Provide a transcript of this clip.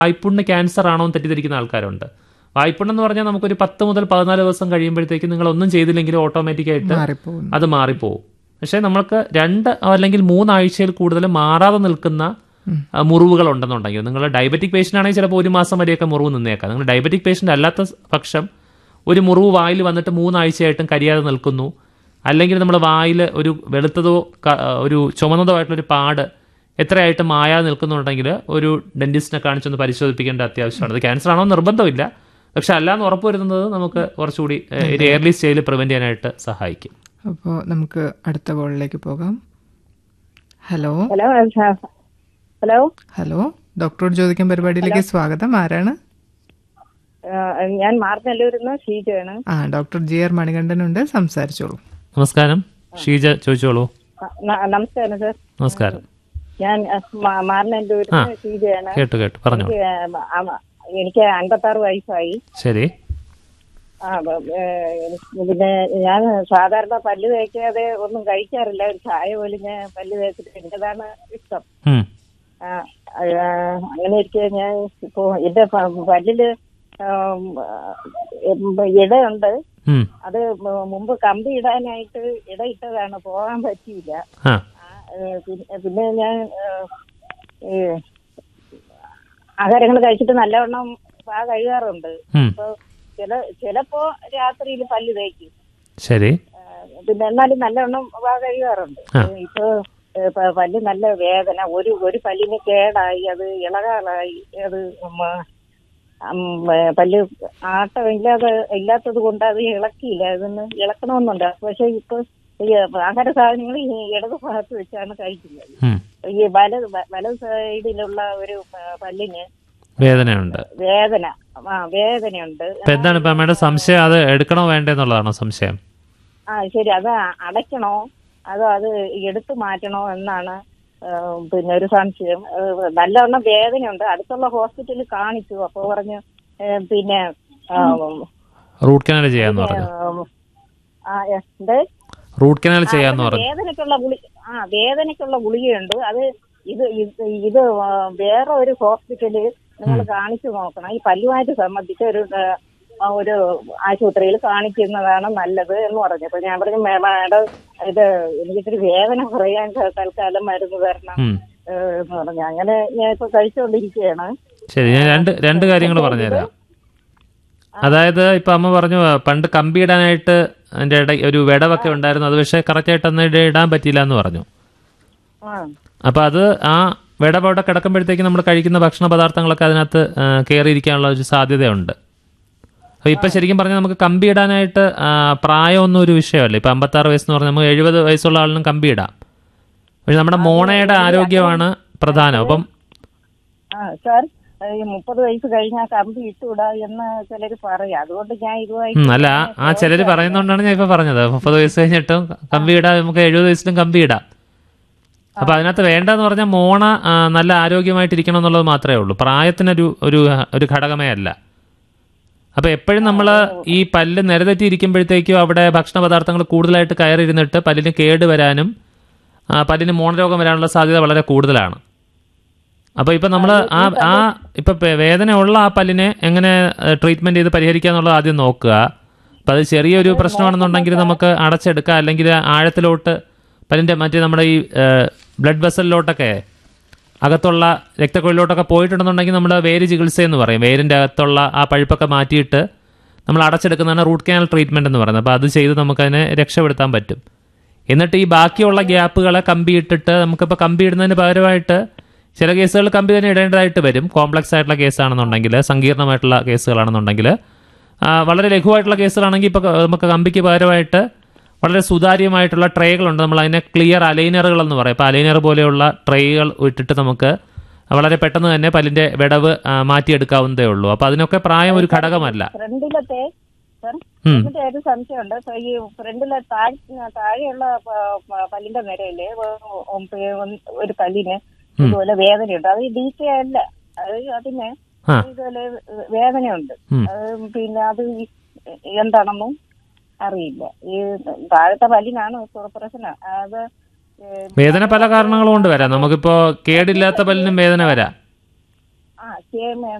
വായ്പുണ്ണ് cancer ആണോ എന്ന് തെറ്റിദ്ധരിക്കുന്ന ആൾക്കാരുണ്ട് വായ്പുണ്ണ് എന്ന് പറഞ്ഞാൽ നമുക്കൊരു പത്ത് മുതൽ പതിനാല് ദിവസം കഴിയുമ്പോഴത്തേക്ക് നിങ്ങൾ ഒന്നും ചെയ്തില്ലെങ്കിലും ഓട്ടോമാറ്റിക്കായിട്ട് മാറിപ്പോകുന്നു അത് മാറിപ്പോവും പക്ഷേ നമ്മൾക്ക് രണ്ട് അല്ലെങ്കിൽ മൂന്നാഴ്ചയിൽ കൂടുതൽ മാറാതെ നിൽക്കുന്ന ആ, മുറിവുകൾ ഉണ്ടെന്നുണ്ടെങ്കിൽ നിങ്ങൾ ഡയബറ്റിക് പേഷ്യൻ്റ് ആണെങ്കിൽ ചിലപ്പോൾ ഒരു മാസം വരെയൊക്കെ മുറിവ് നിന്നേക്കാം നിങ്ങൾ ഡയബറ്റിക് പേഷ്യൻ്റ് അല്ലാത്ത പക്ഷം ഒരു മുറിവ് വായിൽ വന്നിട്ട് മൂന്നാഴ്ചയായിട്ടും കരിയാതെ നിൽക്കുന്നു അല്ലെങ്കിൽ നമ്മൾ വായിൽ ഒരു വെളുത്തതോ ക- ഒരു ചുമന്നതോ ആയിട്ടുള്ളൊരു പാട് എത്രയായിട്ട് മായാതെ നിൽക്കുന്നുണ്ടെങ്കിൽ ഒരു ഡെന്റിസ്റ്റിനെ കാണിച്ചൊന്ന് പരിശോധിപ്പിക്കേണ്ട അത്യാവശ്യമാണ് അത് ക്യാൻസർ ആണോ എന്ന് നിർബന്ധമില്ല പക്ഷെ അല്ലാന്ന് ഉറപ്പ് വരുന്നത് നമുക്ക് കുറച്ചുകൂടി ഏഹ്, ഒരു എയർലി സ്റ്റേജിൽ പ്രിവെൻറ്റ് ചെയ്യാനായിട്ട് സഹായിക്കും അപ്പോൾ നമുക്ക് അടുത്ത കോളിലേക്ക് പോകാം ഹലോ ഹലോ ഹലോ ഹലോ ഡോക്ടറോട് ചോദിക്കാൻ പരിപാടിയിലേക്ക് സ്വാഗതം ആരാണ് ഞാൻ മാർന്നല്ലൂരിൽ നിന്ന് ഷീജയാണ് ആ ഡോക്ടർ ജി ആർ മണികണ്ഠനുണ്ട് സംസാരിച്ചോളൂ നമസ്കാരം ഷീജ ചോദിച്ചോളൂ ന- നമസ്കാരം സർ നമസ്കാരം ഞാൻ മാർന്നല്ലൂരിൽ നിന്ന് ഷീജയാണ് കേട്ടു കേട്ടു പറഞ്ഞോളൂ എനിക്ക് ആ, ആ, എനിക്ക് അൻപത്താറ് വയസ്സായി ശരി ആ ബ- ഏ, പിന്നെ ഞാൻ സാധാരണ പല്ല് തേക്കാതെ ഒന്നും കഴിക്കാറില്ല ഒരു ചായ പോലും ഞാൻ പല്ല് തേച്ചിട്ട് എന്റേതാണ് ഇഷ്ടം ഉം. ആ, ആ, അങ്ങനെ ഇരിക്കെ ഞാൻ ഇപ്പോ എന്റെ പ- പല്ലില് ആം, ഉം, ഇടയുണ്ട് ഉം. അത് മു- മുമ്പ് കമ്പി ഇടാനായിട്ട് ഇടയിട്ടതാണ് പോകാൻ പറ്റിയില്ല ആ ആ, ഏ, പിന്നെ- പിന്നെ ഞാൻ ഏ, ഈ ആഹാരങ്ങൾ കഴിച്ചിട്ട് നല്ലവണ്ണം പാ കഴുകാറുണ്ട് ഉം. അപ്പൊ ചില ചിലപ്പോ രാത്രിയിൽ പല്ല് തേക്കും ശരി ആ, പിന്നെ എന്നാലും നല്ലവണ്ണം പാ കഴുകാറുണ്ട് ആ. ഏ, ഇപ്പൊ ഏ, പ- പല്ല് നല്ല വേദന ഒരു ഒരു പല്ലിന് കേടായി അത് ഇളകാറായി അത് ഉം, ഉം, ഏ, പല്ല് ആട്ടം ഇല്ലാതെ ഇല്ലാത്തത് കൊണ്ട് അത് ഇളക്കിയില്ല അതൊന്ന് ഇളക്കണമെന്നുണ്ട് പക്ഷെ ഇപ്പൊ ഈ ആഹാര സാധനങ്ങൾ ഈ ഇടത് ഭാഗത്ത് വെച്ചാണ് കഴിക്കുന്നത് ഉം. ഈ വലത് വ- വലത് സൈഡിലുള്ള ഒരു ആ, പല്ലിന് വേദനയുണ്ട് വേദന ആ വേദനയുണ്ട് ഇപ്പൊ എന്താണ് ഇപ്പൊ അമ്മയുടെ സംശയം അത് എടുക്കണോ വേണ്ടേ എന്നുള്ളതാണോ സംശയം ആ ശരി അത് അടയ്ക്കണോ അതോ അത് എടുത്തു മാറ്റണോ എന്നാണ് ആ, പിന്നെ ഒരു സംശയം ആ, നല്ലവണ്ണം വേദനയുണ്ട് അടുത്തുള്ള ഹോസ്പിറ്റലിൽ കാണിച്ചു അപ്പൊ പറഞ്ഞു ഏ, പിന്നെ ആ, റൂട്ട് കനാൽ ചെയ്യാന്ന് പറഞ്ഞു ആ, എന്ത് റൂട്ട് കനാൽ ചെയ്യാന്ന് പറഞ്ഞു വേദനയ്ക്കുള്ള ഗുളി ആ വേദനയ്ക്കുള്ള ഗുളികയുണ്ട് അത് ഇത് ഇത് ഇത് ആ, വേറെ ഒരു ഹോസ്പിറ്റലിൽ നിങ്ങൾ കാണിച്ചു നോക്കണം ഈ പല്ലുമായിട്ട് സംബന്ധിച്ച് ഒരു ആ, ഒരു ആശുപത്രിയിൽ കാണിക്കുന്നതാണ് നല്ലത് എന്ന് പറഞ്ഞു അപ്പൊ ഞാൻ പറഞ്ഞു "മേ- മാഡം ഇത് എനിക്കിത്തിരി വേദന കുറയാൻ ത- തൽക്കാലം മരുന്ന് തരണം ഉം. ഏ, എന്ന് പറഞ്ഞു അങ്ങനെ ഞാൻ ഇപ്പൊ കഴിച്ചുകൊണ്ടിരിക്കുകയാണ് ശരി ഞാൻ രണ്ട് രണ്ട് കാര്യങ്ങൾ പറഞ്ഞുതരാം അതായത് ഇപ്പൊ അമ്മ പറഞ്ഞു പണ്ട് കമ്പി ഇടാനായിട്ട് അതിന്റെ ഇട ഒരു വിടവൊക്കെ ഉണ്ടായിരുന്നു അത് പക്ഷേ കറക്റ്റായിട്ട് അന്ന് ഇട- ഇടാൻ പറ്റിയില്ല എന്ന് പറഞ്ഞു ആ അപ്പൊ അത് ആ വിടവ് അവിടെ കിടക്കുമ്പോഴത്തേക്ക് നമ്മൾ കഴിക്കുന്ന ഭക്ഷണ പദാർത്ഥങ്ങളൊക്കെ അതിനകത്ത് ആ, കയറിയിരിക്കാനുള്ള ഒരു സാധ്യതയുണ്ട് അപ്പൊ ഇപ്പൊ ശരിക്കും പറഞ്ഞാൽ നമുക്ക് കമ്പി ഇടാനായിട്ട് ആ, പ്രായമൊന്നും ഒരു വിഷയമല്ല ഇപ്പൊ അമ്പത്താറ് വയസ്സെന്ന് പറഞ്ഞാൽ നമുക്ക് എഴുപത് വയസ്സുള്ള ആളിനും കമ്പി ഇടാം പക്ഷെ നമ്മുടെ മോണയുടെ ആരോഗ്യമാണ് പ്രധാനം അപ്പം ആ സാർ ഈ മുപ്പത് വയസ്സ് കഴിഞ്ഞാൽ കമ്പി ഇട്ടുകൂടാ എന്ന് ചിലർ പറയും അതുകൊണ്ട് ഞാൻ ഇതുമായി ഉം, അല്ല ആ ചിലർ പറയുന്നതുകൊണ്ടാണ് ഞാൻ ഇപ്പൊ പറഞ്ഞത് മുപ്പത് വയസ്സ് കഴിഞ്ഞിട്ടും കമ്പി ഇടാം നമുക്ക് എഴുപത് വയസ്സിലും കമ്പി ഇടാം അപ്പൊ അതിനകത്ത് വേണ്ടെന്ന് പറഞ്ഞാൽ മോണ ആ, നല്ല ആരോഗ്യമായിട്ടിരിക്കണം എന്നുള്ളത് മാത്രമേ ഉള്ളൂ പ്രായത്തിനൊരു ഒരു ഒരു ഘടകമേ അല്ല അപ്പൊ എപ്പോഴും നമ്മൾ ഈ പല്ല് നിരതെറ്റി ഇരിക്കുമ്പോഴത്തേക്കും അവിടെ ഭക്ഷണ പദാർത്ഥങ്ങൾ കൂടുതലായിട്ട് കയറിയിരുന്നിട്ട് പല്ലിന് കേട് വരാനും ആ, പല്ലിന് മോണരോഗം വരാനുള്ള സാധ്യത വളരെ കൂടുതലാണ് അപ്പൊ ഇപ്പൊ നമ്മൾ ആ ആ ഇപ്പൊ പെ- വേദനയുള്ള ആ പല്ലിനെ എങ്ങനെ ട്രീറ്റ്മെന്റ് ചെയ്ത് പരിഹരിക്കുക എന്നുള്ളത് ആദ്യം നോക്കുക അപ്പൊ അത് ചെറിയൊരു പ്രശ്നമാണെന്നുണ്ടെങ്കിൽ നമുക്ക് അടച്ചെടുക്കാം അല്ലെങ്കിൽ ആഴത്തിലോട്ട് പല്ലിന്റെ മറ്റേ നമ്മുടെ ഈ ബ്ലഡ് വെസലിലോട്ടൊക്കെ അകത്തുള്ള രക്തക്കൊഴിലോട്ടൊക്കെ പോയിട്ടുണ്ടെന്നുണ്ടെങ്കിൽ നമ്മൾ വേര് ചികിത്സ എന്ന് പറയും വേരിന്റെ അകത്തുള്ള ആ പഴുപ്പൊക്കെ മാറ്റിയിട്ട് നമ്മൾ അടച്ചെടുക്കുന്നതാണ് റൂട്ട് കനാൽ ട്രീറ്റ്മെന്റ് എന്ന് പറയുന്നത് അപ്പോൾ അത് ചെയ്ത് നമുക്കതിനെ രക്ഷപ്പെടുത്താൻ പറ്റും എന്നിട്ട് ഈ ബാക്കിയുള്ള ഗ്യാപ്പുകളെ കമ്പി ഇട്ടിട്ട് നമുക്കിപ്പോൾ കമ്പി ഇടുന്നതിന് പകരമായിട്ട് ചില കേസുകൾ കമ്പി തന്നെ ഇടേണ്ടതായിട്ട് വരും കോംപ്ലക്സ് ആയിട്ടുള്ള കേസാണെന്നുണ്ടെങ്കിൽ സങ്കീർണമായിട്ടുള്ള കേസുകളാണെന്നുണ്ടെങ്കിൽ ആ, വളരെ ലഘുവായിട്ടുള്ള കേസുകളാണെങ്കിൽ ഇപ്പോൾ നമുക്ക് കമ്പിക്ക് പകരമായിട്ട് വളരെ സുതാര്യമായിട്ടുള്ള ട്രേകളുണ്ട് നമ്മൾ അതിനെ ക്ലിയർ അലൈനറുകൾ എന്ന് പറയും അപ്പോൾ അലൈനർ പോലെയുള്ള ട്രേകൾ ഇട്ടിട്ട് നമുക്ക് വളരെ പെട്ടെന്ന് തന്നെ പല്ലിൻ്റെ വിടവ് ആ, മാറ്റിയെടുക്കാവുന്നതേ ഉള്ളൂ അപ്പോൾ അതിനൊക്കെ പ്രായം ഒരു ഘടകമല്ല ഫ്രണ്ടിലത്തെ സർ ഉം. എന്നിട്ട് ഒരു സംശയമുണ്ട് സോ ഈ ഫ്രണ്ടിലെ താഴ് താഴെയുള്ള പ- പ- പല്ലിന്റെ നിരയില് ഒ- ഒ- പെ- ഒരു പല്ലിന് ഇതുപോലെ വേദനയുണ്ട് അത് ഡി കെ അല്ല അത് അതിന് ആ. ഇതുപോലെ വേദനയുണ്ട് ഉം. അത് പിന്നെ അത് ഈ എന്താണെന്നും അറിയില്ല ഈ താഴത്തെ പല്ലിനാണ് പ്ര- പ്രശ്നം അത് ഏ, വേദന പല കാരണങ്ങൾ കൊണ്ട് വരാം നമുക്കിപ്പോൾ കേടില്ലാത്ത പല്ലിനും വേദന വരാം ആ കെ എം